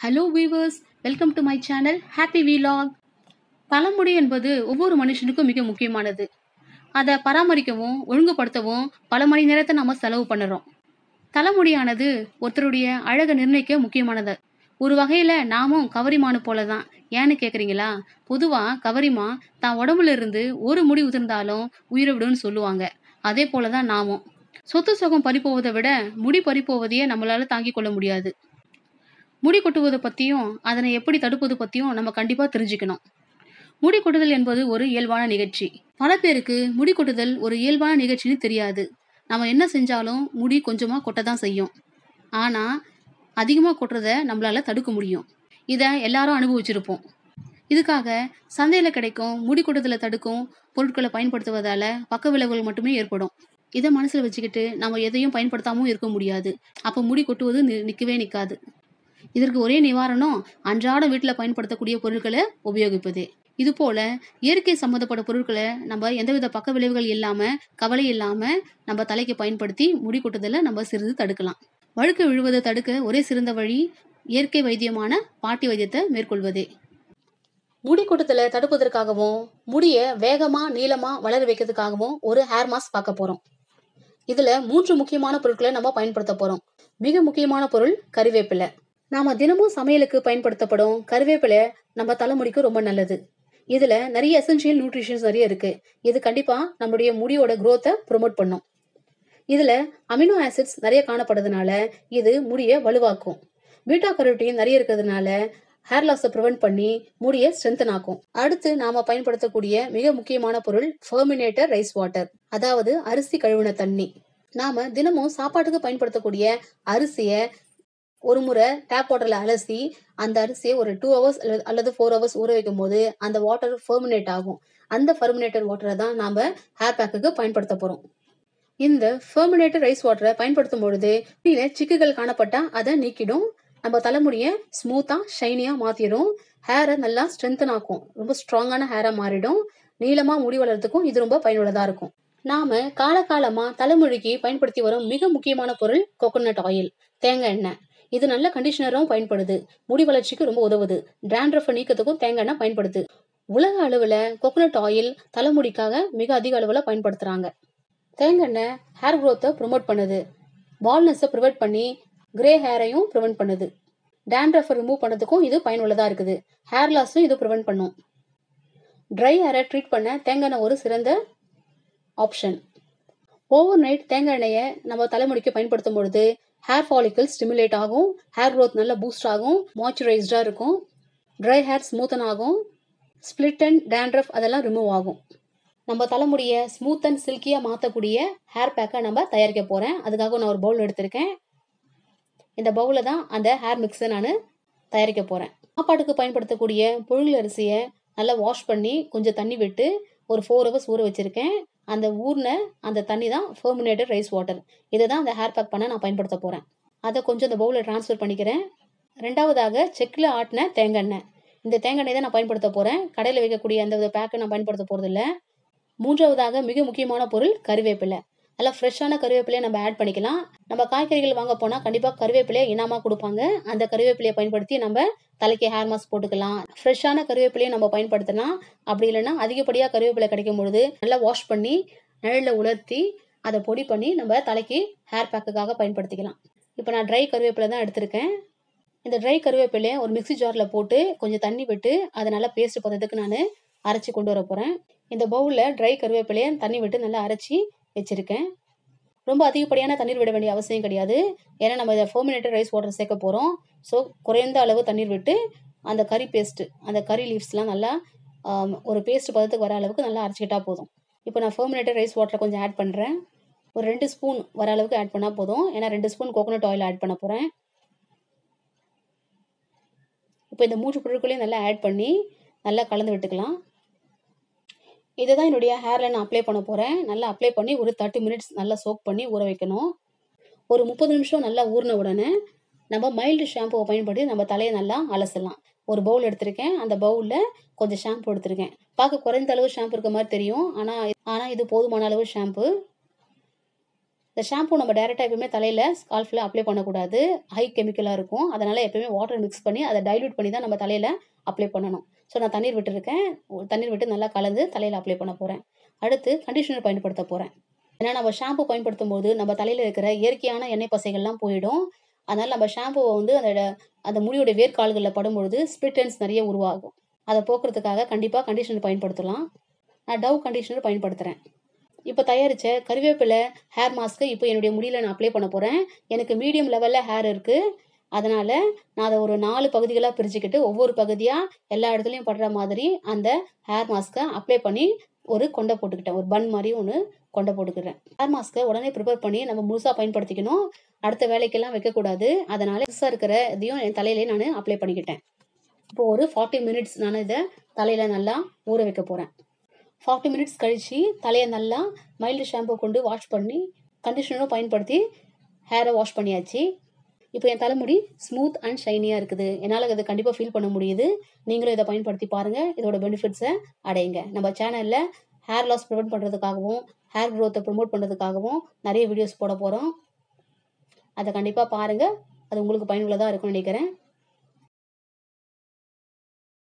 hello viewers welcome to my channel happy vlog தலைமுடி என்பது ஒவ்வொரு மனுஷனுக்கும் மிக முக்கியமானது அதை பராமரிக்கவும் ஒழுங்குபடுத்தவும் பல மணி நேரத்தை நம்ம செலவு பண்ணுறோம் தலைமுடியானது ஒருத்தருடைய அழகை நிர்ணயிக்க முக்கியமானது ஒரு வகையில் நாமும் கவரிமானு போல தான் ஏன்னு கேட்குறீங்களா பொதுவாக கவரிமா தான் உடம்புல இருந்து ஒரு முடி உதிர்ந்தாலும் உயிரை விடுன்னு சொல்லுவாங்க அதே போல தான் நாமும் சொத்து சுகம் பறிப்போவதை விட முடி பறிப்போவதையே நம்மளால தாங்கிக் கொள்ள முடியாது முடி கொட்டுவதை பற்றியும் அதனை எப்படி தடுப்பது பற்றியும் நம்ம கண்டிப்பாக தெரிஞ்சுக்கணும் முடி கொட்டுதல் என்பது ஒரு இயல்பான நிகழ்ச்சி பல பேருக்கு முடி கொட்டுதல் ஒரு இயல்பான நிகழ்ச்சின்னு தெரியாது நம்ம என்ன செஞ்சாலும் முடி கொஞ்சமாக கொட்ட தான் செய்யும் ஆனால் அதிகமாக கொட்டுறதை நம்மளால தடுக்க முடியும் இதை எல்லாரும் அனுபவிச்சிருப்போம் இதுக்காக சந்தையில் கிடைக்கும் முடி கொட்டுதலை தடுக்கும் பொருட்களை பயன்படுத்துவதால பக்க விளைவுகள் மட்டுமே ஏற்படும் இதை மனசில் வச்சுக்கிட்டு நம்ம எதையும் பயன்படுத்தாமல் இருக்க முடியாது அப்போ முடி கொட்டுவது நி- நிற்கவே நிற்காது இதற்கு ஒரே நிவாரணம் அன்றாட வீட்டில் பயன்படுத்தக்கூடிய பொருட்களை உபயோகிப்பதே இது போல இயற்கை சம்மந்தப்பட்ட பொருட்களை நம்ம எந்தவித பக்க விளைவுகள் இல்லாமல் கவலை இல்லாமல் நம்ம தலைக்கு பயன்படுத்தி முடி கொட்டுதலை நம்ம சிறிது தடுக்கலாம் வழுக்கு விழுவதை தடுக்க ஒரே சிறந்த வழி இயற்கை வைத்தியமான பாட்டி வைத்தியத்தை மேற்கொள்வதே முடி கொட்டுதலை தடுப்பதற்காகவும் முடியை வேகமாக நீளமாக வளர வைக்கிறதுக்காகவும் ஒரு ஹேர் மாஸ்க் பார்க்க போகிறோம் இதில் மூன்று முக்கியமான பொருட்களை நம்ம பயன்படுத்த போகிறோம் மிக முக்கியமான பொருள் கறிவேப்பிலை நாம தினமும் சமையலுக்கு பயன்படுத்தப்படும் கருவேப்பிலை நம்ம தலைமுடிக்கு ரொம்ப நல்லது இதுல நிறைய எசென்ஷியல் நியூட்ரிஷன்ஸ் நிறைய இருக்கு இது கண்டிப்பா நம்மளுடைய முடியோட growth-அ ப்ரொமோட் பண்ணும் இதுல அமினோ ஆசிட்ஸ் நிறைய காணப்படுறதுனால இது முடியை வலுவாக்கும் பீட்டா கரோட்டின் நிறைய இருக்கிறதுனால ஹேர் லாஸை ப்ரிவென்ட் பண்ணி முடியை ஸ்ட்ரென்தன் ஆக்கும் அடுத்து நாம பயன்படுத்தக்கூடிய மிக முக்கியமான பொருள் ஃபெர்மினேட்டர் ரைஸ் வாட்டர் அதாவது அரிசி கழுவின தண்ணி நாம தினமும் சாப்பாட்டுக்கு பயன்படுத்தக்கூடிய அரிசியை ஒரு முறை டேப் வாட்டர்ல அலசி அந்த அரிசியை ஒரு டூ ஹவர்ஸ் அல்லது ஃபோர் ஹவர்ஸ் ஊற வைக்கும் போது அந்த வாட்டர் ஃபெர்மினேட் ஆகும் அந்த ஃபெர்மினேட்டட் வாட்டரை தான் நாம ஹேர் பேக்குக்கு பயன்படுத்த போறோம் இந்த ஃபெர்மினேட்டட் ரைஸ் வாட்டரை பயன்படுத்தும் பொழுது முடியில சிக்குகள் காணப்பட்டா அதை நீக்கிடும் நம்ம தலைமுடியை ஸ்மூத்தா ஷைனியா மாத்திரும் ஹேரை நல்லா ஸ்ட்ரென்தன் ஆக்கும் ரொம்ப ஸ்ட்ராங்கான ஹேரா மாறிடும் நீளமா முடி வளர்றதுக்கும் இது ரொம்ப பயனுள்ளதா இருக்கும் நாம காலகாலமா தலைமுடிக்கு பயன்படுத்தி வரும் மிக முக்கியமான பொருள் கோகோனட் ஆயில் தேங்காய் எண்ணெய் இது நல்ல கண்டிஷனரும் பயன்படுது முடி வளர்ச்சிக்கு ரொம்ப உதவுது டேண்ட்ரஃப் நீக்கத்துக்கும் தேங்காய் எண்ணெய் பயன்படுது உலக அளவில் கோகோனட் ஆயில் தலைமுடிக்காக மிக அதிக அளவில் பயன்படுத்துகிறாங்க தேங்காய் எண்ணெய் ஹேர் க்ரோத்தை ப்ரொமோட் பண்ணுது பால்னஸை ப்ரிவெண்ட் பண்ணி கிரே ஹேரையும் ப்ரிவெண்ட் பண்ணுது டேண்ட்ரஃபை ரிமூவ் பண்ணதுக்கும் இது பயனுள்ளதாக இருக்குது ஹேர் லாஸும் இது ப்ரிவெண்ட் பண்ணும் ட்ரை ஹேரை ட்ரீட் பண்ண தேங்காய் எண்ணெய் ஒரு சிறந்த ஆப்ஷன் ஓவர் நைட் தேங்காய் எண்ணெயை நம்ம தலைமுடிக்கு பயன்படுத்தும் பொழுது ஹேர் ஃபாலிக்கல் ஸ்டிமுலேட் ஆகும் ஹேர் growth நல்லா பூஸ்ட் ஆகும் மாய்ஸ்சரைஸ்டாக இருக்கும் ட்ரை ஹேர் ஸ்மூத்தன் ஆகும் ஸ்பிளிட் அண்ட் டேண்ட்ரஃப் அதெல்லாம் ரிமூவ் ஆகும் நம்ம தலைமுடியை ஸ்மூத் அண்ட் சில்கியாக மாற்றக்கூடிய ஹேர் பேக்கை நம்ம தயாரிக்க போகிறேன் அதுக்காக நான் ஒரு பவுல் எடுத்திருக்கேன் இந்த பவுலில் தான் அந்த ஹேர் மிக்ஸை நான் தயாரிக்க போகிறேன் சாப்பாட்டுக்கு பயன்படுத்தக்கூடிய புழுங்கல் அரிசியை நல்லா வாஷ் பண்ணி கொஞ்சம் தண்ணி விட்டு ஒரு ஃபோர் ஹவர்ஸ் ஊற வச்சுருக்கேன் அந்த ஊறின அந்த தண்ணி தான் ஃபெர்மினேட்டட் ரைஸ் வாட்டர் இதை தான் அந்த ஹேர் பேக் பண்ண நான் பயன்படுத்த போகிறேன் அதை கொஞ்சம் அந்த பவுலில் ட்ரான்ஸ்ஃபர் பண்ணிக்கிறேன் ரெண்டாவதாக செக்கில் ஆட்டின தேங்காய் எண்ணெய் இந்த தேங்காய் எண்ணெய் தான் நான் பயன்படுத்த போகிறேன் கடையில் வைக்கக்கூடிய அந்த பேக்கை நான் பயன்படுத்த போகிறதில்ல மூன்றாவதாக மிக முக்கியமான பொருள் கறிவேப்பிலை நல்லா ஃப்ரெஷ்ஷான கறிவேப்பிலையை நம்ம ஆட் பண்ணிக்கலாம் நம்ம காய்கறிகள் வாங்க போனால் கண்டிப்பாக கறிவேப்பிலையை இனாமாக கொடுப்பாங்க அந்த கறிவேப்பிலையை பயன்படுத்தி நம்ம தலைக்கு ஹேர் மாஸ்க் போட்டுக்கலாம் ஃப்ரெஷ்ஷான கறிவேப்பிலையை நம்ம பயன்படுத்தலாம் அப்படி இல்லைன்னா அதிகப்படியாக கறிவேப்பிலை கிடைக்கும் பொழுது நல்லா வாஷ் பண்ணி நிழலில் உலர்த்தி அதை பொடி பண்ணி நம்ம தலைக்கு ஹேர் பேக்குக்காக பயன்படுத்திக்கலாம் இப்போ நான் ட்ரை கருவேப்பிலை தான் எடுத்திருக்கேன் இந்த ட்ரை கருவேப்பிலையை ஒரு மிக்ஸி ஜாரில் போட்டு கொஞ்சம் தண்ணி விட்டு அதை நல்லா பேஸ்ட் பதத்துக்கு நான் அரைச்சி கொண்டு வர போகிறேன் இந்த பவுலில் ட்ரை கருவேப்பிலையை தண்ணி விட்டு நல்லா அரைச்சி வச்சுருக்கேன் ரொம்ப அதிகப்படியான தண்ணீர் விட வேண்டிய அவசியம் கிடையாது ஏன்னா நம்ம இதை ஃபோமினேட்டட் ரைஸ் வாட்டர் சேர்க்க போகிறோம் ஸோ குறைந்த அளவு தண்ணீர் விட்டு அந்த கறி பேஸ்ட்டு அந்த கறி லீவ்ஸ்லாம் நல்லா ஆம், ஒரு பேஸ்ட் பதத்துக்கு வர அளவுக்கு நல்லா அரைச்சிக்கிட்டா போதும் இப்போ நான் ஃபோமினேட்டட் ரைஸ் வாட்டரை கொஞ்சம் ஆட் பண்ணுறேன் ஒரு ரெண்டு ஸ்பூன் வர அளவுக்கு ஆட் பண்ணால் போதும் ஏன்னா ரெண்டு ஸ்பூன் கோகோனட் ஆயில் ஆட் பண்ண போகிறேன் இப்போ இந்த மூன்று பொருட்களையும் நல்லா ஆட் பண்ணி நல்லா கலந்து விட்டுக்கலாம் இதை தான் என்னுடைய ஹேரில் நான் அப்ளை பண்ண போகிறேன் நல்லா அப்ளை பண்ணி ஒரு தேர்ட்டி மினிட்ஸ் நல்லா சோக் பண்ணி ஊற வைக்கணும் ஒரு முப்பது நிமிஷம் நல்லா ஊறின உடனே நம்ம மைல்டு ஷாம்புவை பயன்படுத்தி நம்ம தலையை நல்லா அலசலாம் ஒரு பவுல் எடுத்திருக்கேன் அந்த பவுலில் கொஞ்சம் ஷாம்பு எடுத்திருக்கேன் பார்க்க குறைந்த அளவு ஷாம்பு இருக்க மாதிரி தெரியும் ஆனால் ஆனால் இது போதுமான அளவு ஷாம்பு இந்த ஷாம்பு நம்ம டேரெக்டாக எப்பவுமே தலையில் ஸ்கால்ஃபில் அப்ளை பண்ணக்கூடாது ஹை கெமிக்கலாக இருக்கும் அதனால் எப்பவுமே வாட்டர் மிக்ஸ் பண்ணி அதை டைல்யூட் பண்ணி தான் நம்ம தலையில் அப்ளை பண்ணணும் ஸோ நான் தண்ணீர் விட்டுருக்கேன் தண்ணீர் விட்டு நல்லா கலந்து தலையில் அப்ளை பண்ண போகிறேன் அடுத்து கண்டிஷனர் பயன்படுத்த போகிறேன் ஏன்னா நம்ம ஷாம்பு பயன்படுத்தும் போது நம்ம தலையில் இருக்கிற இயற்கையான எண்ணெய் பசைகள்லாம் போயிடும் அதனால் நம்ம ஷாம்புவை வந்து அந்த அந்த முடியோட வேர்க்கால்களில் படும்பொழுது ஸ்பிளிட்டன்ஸ் நிறைய உருவாகும் அதை போக்குறதுக்காக கண்டிப்பாக கண்டிஷனர் பயன்படுத்தலாம் நான் டவ் கண்டிஷனர் பயன்படுத்துகிறேன் இப்போ தயாரித்த கருவேப்பிலை ஹேர் மாஸ்க்கு இப்போ என்னுடைய முடியில் நான் அப்ளை பண்ண போகிறேன் எனக்கு மீடியம் லெவலில் ஹேர் இருக்குது அதனால் நான் அதை ஒரு நாலு பகுதிகளாக பிரிச்சுக்கிட்டு ஒவ்வொரு பகுதியாக எல்லா இடத்துலையும் படுற மாதிரி அந்த ஹேர் மாஸ்க்கை அப்ளை பண்ணி ஒரு கொண்டை போட்டுக்கிட்டேன் ஒரு பன் மாதிரி ஒன்று கொண்டை போட்டுக்கிறேன் ஹேர் மாஸ்க்கை உடனே ப்ரிப்பேர் பண்ணி நம்ம முழுசாக பயன்படுத்திக்கணும் அடுத்த வேலைக்கெல்லாம் வைக்கக்கூடாது அதனால் புதுசாக இருக்கிற இதையும் என் தலையிலே நான் அப்ளை பண்ணிக்கிட்டேன் இப்போ ஒரு ஃபார்ட்டி மினிட்ஸ் நான் இதை தலையில் நல்லா ஊற வைக்க போகிறேன் ஃபார்ட்டி மினிட்ஸ் கழித்து தலையை நல்லா மைல்டு ஷாம்பு கொண்டு வாஷ் பண்ணி கண்டிஷனரும் பயன்படுத்தி ஹேரை வாஷ் பண்ணியாச்சு இப்போ என் தலைமுடி ஸ்மூத் அண்ட் ஷைனியாக இருக்குது என்னால் இதை கண்டிப்பாக ஃபீல் பண்ண முடியுது நீங்களும் இதை பயன்படுத்தி பாருங்கள் இதோட பெனிஃபிட்ஸை அடையுங்க நம்ம சேனலில் ஹேர் லாஸ் ப்ரிவெண்ட் பண்ணுறதுக்காகவும் ஹேர் க்ரோத்தை ப்ரொமோட் பண்ணுறதுக்காகவும் நிறைய வீடியோஸ் போட போகிறோம் அதை கண்டிப்பாக பாருங்கள் அது உங்களுக்கு பயனுள்ளதாக இருக்கும்னு நினைக்கிறேன்